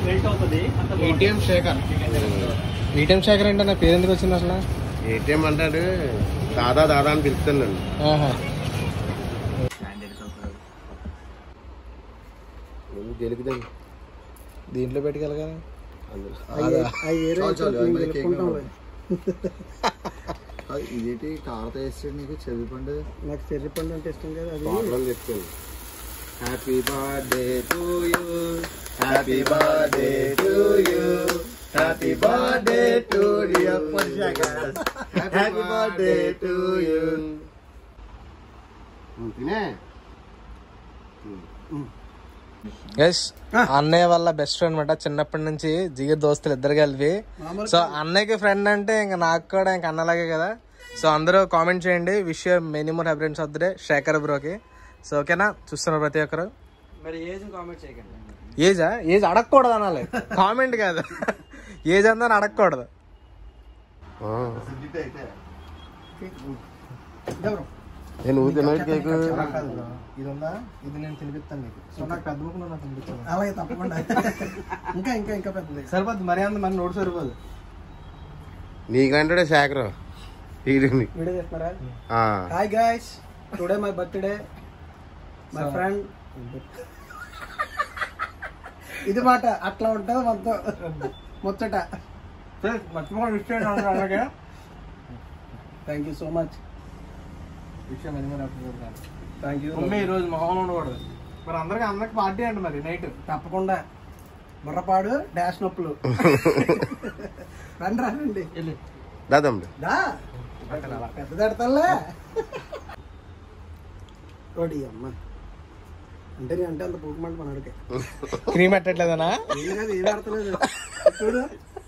Melt అవుతుంది అంత ATM Shekhar ATM Shekhar ఏంటో నా పేరు ఎందుకు వచ్చింది అసలు ఏటీఎం అంటాడు దాదా దాదా అని పిలుస్తాను నన్ను ఆహా. నువ్వు గెలుకుతాను దీంట్లో పెట్టుకెళ్ళగా అందులో చాలు, చాలు, అది మనకి ఏం కావాలి. అది ఇదేంటి కారత వేస్తాడు నీకు చెవి పండు నాకు చెర్రి పండు అంటే ఇష్టం కదా అది పాటలు చెప్తాను happy birthday to you happy birthday to you happy birthday to you happy birthday to you తినే గైస్ అన్నయ్య వాళ్ళ బెస్ట్ ఫ్రెండ్ అనమాట చిన్నప్పటి నుంచి జిగర్ దోస్తులు ఇద్దరు కలిపి సో అన్నయ్యకి ఫ్రెండ్ అంటే ఇంకా నాకు కూడా ఇంకా అన్నలాగే కదా సో అందరూ కామెంట్ చేయండి wish many more happiness of the day Shekhar బ్రోకి సో ఓకేనా చూస్తున్నారు ప్రతి ఒక్కరు మరి ఏజ్ కామెంట్ చేయకండి ఏజా ఏజ్ అడగకూడదు అనాలి కామెంట్ కాదు ఏజ్ అందని అడగకూడదు ఎవరు నేను నువ్వు తిన్నాడు కేక్ ఇది ఉందా ఇది నేను తినిపిస్తాను నీకు సో నాకు పెద్ద ముఖం నాకు తినిపించాను అలాగే తప్పకుండా ఇంకా ఇంకా ఇంకా పెద్దది సరిపోద్ది మరి అంత మన నోటు సరిపోదు నీకంటే శేఖర్ వీడిని వీడియో చేస్తున్నారా ఆ. Hi guys today my birthday my friend ఇది మాట అట్లా ఉంటుంది మొత్తం ముచ్చట మర్చిపోయి విష్ చేయండి అలాగే థ్యాంక్ యూ సో మచ్ విషయం ఎన్ని మరి థ్యాంక్ యూ మమ్మీ ఈ రోజు మొహంలో ఉండకూడదు మరి అందరికి అందరికి పార్టీ అంట మరి నైట్ తప్పకుండా బుర్రపాడు డాష్ నొప్పులు రండి రండి దాదమ్ముడు దా పెద్ద తడతల్లే ఓడి అమ్మ అంటే నేను అంటే అంత పూకమంట మనడికి క్రీమ్ పెట్టట్లేదనా ఏం కాదు ఏం ఆడతలేదు చూడు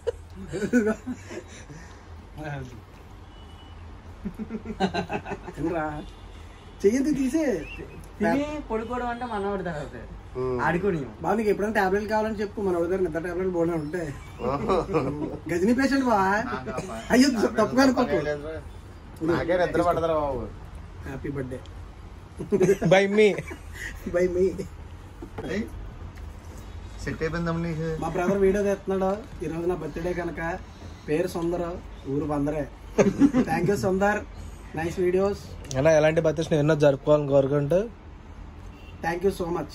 తినరా చెయ్యి తీసే తిని పడుకోవడం అంటే మనవాడి తర్వాత ఆడుకోని బాబు నీకు ఎప్పుడైనా టాబ్లెట్ కావాలని చెప్పు మన దగ్గర నిద్ర టాబ్లెట్ బోనే ఉంటాయి గజనీ పేషెంట్ బా అయ్యో తప్పుగా అనుకోకు నాకే నిద్ర పడతారా బాబు happy birthday by me by me set అయిపోయిందమ్మ నీకు మా బ్రదర్ వీడియో తెస్తున్నాడు ఈ రోజు నా బర్త్డే కనుక పేరు సుందర్ ఊరు బందరే thank you Sundar nice videos అలా ఎలాంటి బర్త్డేస్ ఎన్నో జరుపుకోవాలని కోరుకుంటూ thank you so much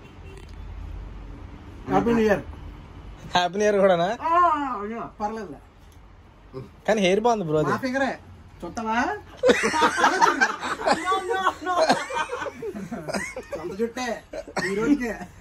happy new year happy new year కూడానా పర్లేదు కానీ హెయిర్ బాగుంది బ్రో మా ఫిగరే చుట్టమా సొంత చుట్టే ఈ రోజుకే